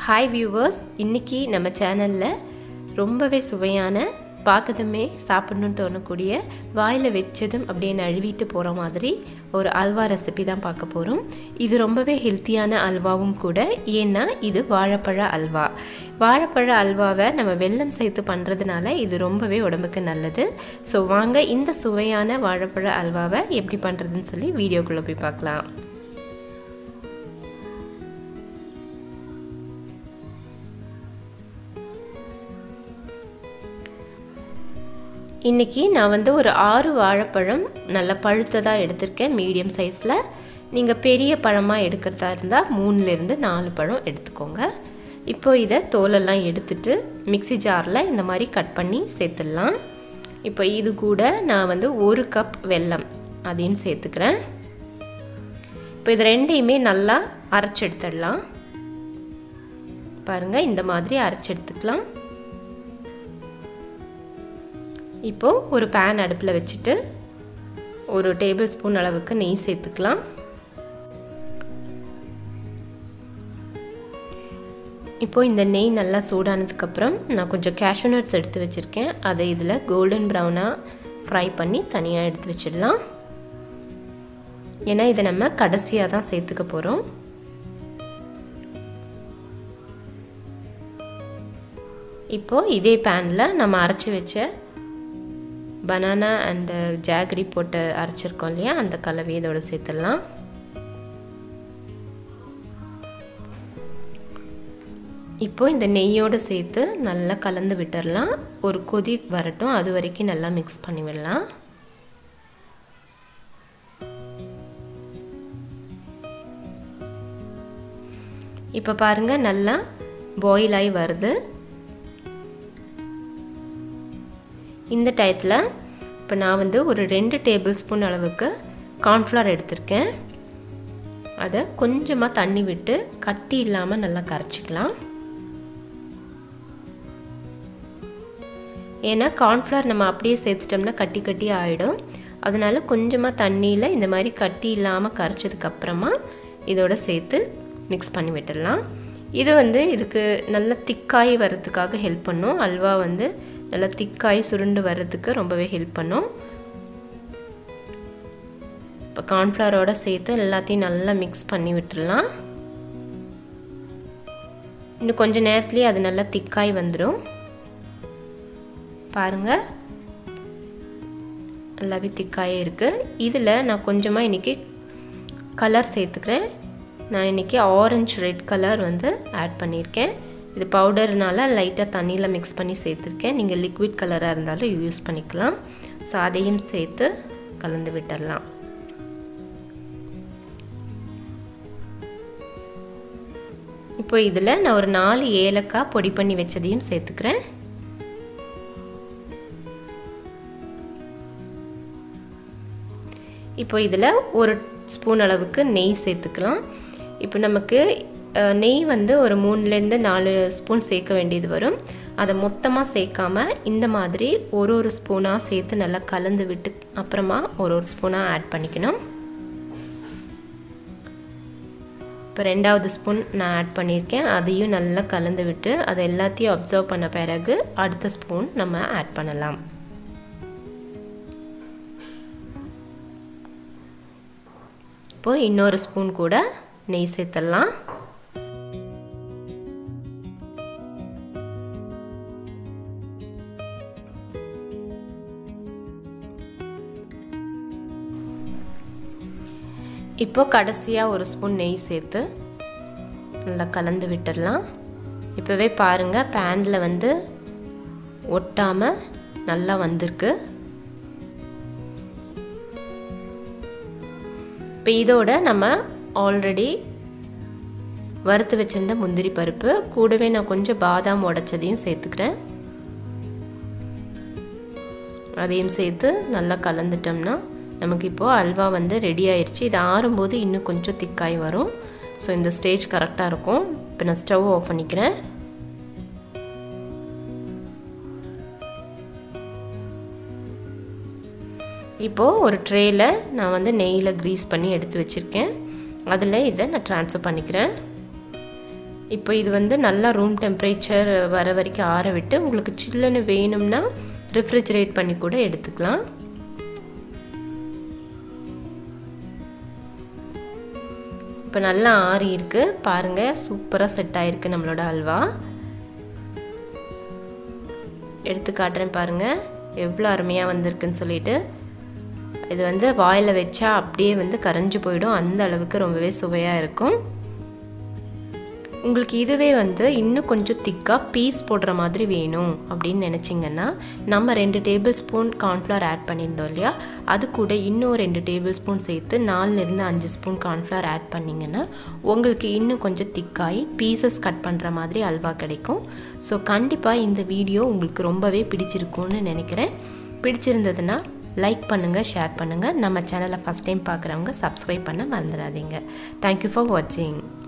hi viewers இன்றைக்கி நம்ம சேனலில் ரொம்பவே சுவையான பார்த்ததுமே சாப்பிடணும்னு தோணக்கூடிய வாயில் வச்சதும் அப்படியே நழுவிட்டு போகிற மாதிரி ஒரு அல்வா ரெசிபி தான் பார்க்க போகிறோம் இது ரொம்பவே ஹெல்த்தியான அல்வாவும் கூட ஏன்னா இது வாழைப்பழ அல்வா வாழைப்பழ அல்வாவை நம்ம வெல்லம் சேர்த்து பண்ணுறதுனால இது ரொம்பவே உடம்புக்கு நல்லது ஸோ வாங்க இந்த சுவையான வாழைப்பழ அல்வாவை எப்படி பண்ணுறதுன்னு சொல்லி வீடியோக்குள்ளே போய் பார்க்கலாம் இன்றைக்கி நான் வந்து ஒரு ஆறு வாழைப்பழம் நல்ல பழுத்ததாக எடுத்திருக்கேன் மீடியம் சைஸில் நீங்கள் பெரிய பழமாக எடுக்கிறதா இருந்தால் மூணுலேருந்து நாலு பழம் எடுத்துக்கோங்க இப்போ இதை தோலெல்லாம் எடுத்துட்டு மிக்சி ஜாரில் இந்த மாதிரி கட் பண்ணி சேர்த்துடலாம் இப்போ இது கூட நான் வந்து ஒரு கப் வெல்லம் அதையும் சேர்த்துக்கிறேன் இப்போ இது ரெண்டையுமே நல்லா அரைச்சி எடுத்துடலாம் பாருங்கள் இந்த மாதிரி அரைச்சி எடுத்துக்கலாம் இப்போது ஒரு பேன் அடுப்பில் வச்சுட்டு ஒரு டேபிள் ஸ்பூன் அளவுக்கு நெய் சேர்த்துக்கலாம் இப்போது இந்த நெய் நல்லா சூடானதுக்கப்புறம் நான் கொஞ்சம் கேஷ்யூ நட்ஸ் எடுத்து வச்சுருக்கேன் அதை இதில் கோல்டன் ப்ரௌனாக ஃப்ரை பண்ணி தனியாக எடுத்து வச்சிடலாம் ஏன்னா இதை நம்ம கடைசியாக தான் சேர்த்துக்க போகிறோம் இப்போது இதே பேனில் நம்ம அரைச்சி வச்ச பனானா அண்டு ஜாகரி போட்டு அரைச்சிருக்கோம் இல்லையா அந்த கலவையை இதோட சேர்த்துடலாம் இப்போது இந்த நெய்யோடு சேர்த்து நல்லா கலந்து விட்டுடலாம் ஒரு கொதி வரட்டும் அது வரைக்கும் நல்லா மிக்ஸ் பண்ணி விடலாம் இப்போ பாருங்கள் நல்லா பாயில் ஆகி வருது இந்த டயத்தில் இப்போ நான் வந்து ஒரு ரெண்டு டேபிள் ஸ்பூன் அளவுக்கு கார்ன்ஃப்ளவர் எடுத்திருக்கேன் அதை கொஞ்சமாக தண்ணி விட்டு கட்டி இல்லாமல் நல்லா கரைச்சிக்கலாம் ஏன்னா கார்ன்ஃப்ளவர் நம்ம அப்படியே சேர்த்துட்டோம்னா கட்டி கட்டி ஆகிடும் அதனால் கொஞ்சமாக தண்ணியில் இந்த மாதிரி கட்டி இல்லாமல் கரைச்சதுக்கப்புறமா இதோட சேர்த்து மிக்ஸ் பண்ணி விட்டுடலாம் இது வந்து இதுக்கு நல்ல திக்காய் வர்றதுக்காக ஹெல்ப் பண்ணும் அல்வா வந்து நல்லா திக்காய் சுருண்டு வர்றதுக்கு ரொம்பவே ஹெல்ப் பண்ணும் இப்போ கார்ன்ஃப்ளவரோட சேர்த்து எல்லாத்தையும் நல்லா மிக்ஸ் பண்ணி விட்டுடலாம் இன்னும் கொஞ்சம் நேரத்துலேயே அது நல்லா திக்காய் வந்துடும் பாருங்கள் நல்லாவே திக்காயே இருக்குது இதில் நான் கொஞ்சமாக இன்றைக்கி கலர் சேர்த்துக்கிறேன் நான் இன்றைக்கி ஆரஞ்சு ரெட் கலர் வந்து ஆட் பண்ணியிருக்கேன் இது பவுடர்னால லைட்டாக தண்ணியில் மிக்ஸ் பண்ணி சேர்த்துருக்கேன் நீங்கள் லிக்விட் கலராக இருந்தாலும் யூஸ் பண்ணிக்கலாம் ஸோ அதையும் சேர்த்து கலந்து விட்டுடலாம் இப்போ இதில் நான் ஒரு நாலு ஏலக்காய் பொடி பண்ணி வச்சதையும் சேர்த்துக்கிறேன் இப்போ இதில் ஒரு ஸ்பூன் அளவுக்கு நெய் சேர்த்துக்கலாம் இப்போ நமக்கு நெய் வந்து ஒரு மூணுலேருந்து நாலு ஸ்பூன் சேர்க்க வேண்டியது வரும் அதை மொத்தமாக சேர்க்காம இந்த மாதிரி ஒரு ஒரு ஸ்பூனாக சேர்த்து நல்லா கலந்து விட்டு அப்புறமா ஒரு ஒரு ஸ்பூனாக ஆட் பண்ணிக்கணும் இப்போ ரெண்டாவது ஸ்பூன் நான் ஆட் பண்ணியிருக்கேன் அதையும் நல்லா கலந்து விட்டு அதை எல்லாத்தையும் அப்சர்வ் பண்ண பிறகு அடுத்த ஸ்பூன் நம்ம ஆட் பண்ணலாம் இப்போது இன்னொரு ஸ்பூன் கூட நெய் சேர்த்துடலாம் இப்போ கடைசியாக ஒரு ஸ்பூன் நெய் சேர்த்து நல்லா கலந்து விட்டுடலாம் இப்போவே பாருங்கள் பேனில் வந்து ஒட்டாமல் நல்லா வந்திருக்கு இப்போ இதோட நம்ம ஆல்ரெடி வறுத்து வச்சிருந்த முந்திரி பருப்பு கூடவே நான் கொஞ்சம் பாதாம் உடைச்சதையும் சேர்த்துக்கிறேன் அதையும் சேர்த்து நல்லா கலந்துட்டோம்னா நமக்கு இப்போது அல்வா வந்து ரெடி ஆயிடுச்சு இது ஆறும்போது இன்னும் கொஞ்சம் திக்காய் வரும் ஸோ இந்த ஸ்டேஜ் கரெக்டாக இருக்கும் இப்போ நான் ஸ்டவ் ஆஃப் பண்ணிக்கிறேன் இப்போது ஒரு ட்ரேயில் நான் வந்து நெய்யில் க்ரீஸ் பண்ணி எடுத்து வச்சுருக்கேன் அதில் இதை நான் ட்ரான்ஸ்ஃபர் பண்ணிக்கிறேன் இப்போ இது வந்து நல்லா ரூம் டெம்பரேச்சர் வர வரைக்கும் ஆற விட்டு உங்களுக்கு சில்லுன்னு வேணும்னா ரெஃப்ரிஜரேட் பண்ணி கூட எடுத்துக்கலாம் இப்போ நல்லா ஆறி இருக்கு பாருங்கள் சூப்பராக செட் ஆகிருக்கு நம்மளோட அல்வா எடுத்து காட்டுறேன் பாருங்கள் எவ்வளோ அருமையாக வந்திருக்குன்னு சொல்லிட்டு இது வந்து வாயில் வச்சா அப்படியே வந்து கரைஞ்சி போயிடும் அந்த அளவுக்கு ரொம்பவே சுவையாக இருக்கும் உங்களுக்கு இதுவே வந்து இன்னும் கொஞ்சம் திக்காக பீஸ் போடுற மாதிரி வேணும் அப்படின்னு நினச்சிங்கன்னா நம்ம ரெண்டு டேபிள் ஸ்பூன் கார்ன்ஃப்ளவர் ஆட் பண்ணியிருந்தோம் இல்லையா அது கூட இன்னும் ரெண்டு டேபிள் ஸ்பூன் சேர்த்து நாலுலேருந்து அஞ்சு ஸ்பூன் கார்ன்ஃப்ளவர் ஆட் பண்ணிங்கன்னா உங்களுக்கு இன்னும் கொஞ்சம் திக்காகி பீசஸ் கட் பண்ணுற மாதிரி அல்வா கிடைக்கும் ஸோ கண்டிப்பாக இந்த வீடியோ உங்களுக்கு ரொம்பவே பிடிச்சிருக்கும்னு நினைக்கிறேன் பிடிச்சிருந்ததுன்னா லைக் பண்ணுங்கள் ஷேர் பண்ணுங்கள் நம்ம சேனலை ஃபஸ்ட் டைம் பார்க்குறவங்க சப்ஸ்கிரைப் பண்ண மறந்துடாதீங்க தேங்க்யூ ஃபார் வாட்சிங்